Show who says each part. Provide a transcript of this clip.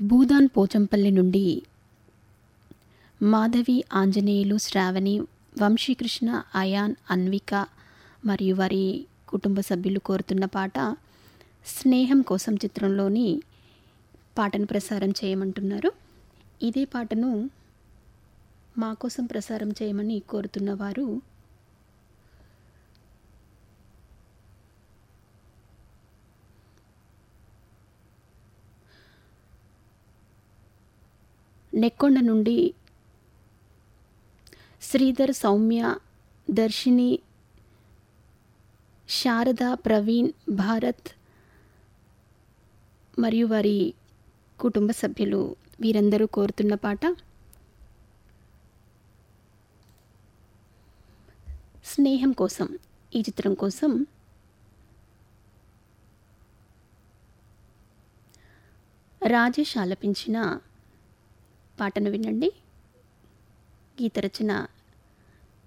Speaker 1: భూదాన్ పోచంపల్లి నుండి మాధవి ఆంజనేయులు శ్రావణి వంశీకృష్ణ అయాన్ అన్విక మరియు వారి కుటుంబ సభ్యులు కోరుతున్న పాట స్నేహం కోసం చిత్రంలోని పాటను ప్రసారం చేయమంటున్నారు ఇదే పాటను మా కోసం ప్రసారం చేయమని కోరుతున్న వారు నెక్కొండ నుండి శ్రీధర్ సౌమ్య దర్శిని శారద ప్రవీణ్ భారత్ మరియు వారి కుటుంబ సభ్యులు వీరందరూ కోరుతున్న పాట స్నేహం కోసం ఈ చిత్రం కోసం రాజేష్ ఆలపించిన పాటను వినండి గీత రచన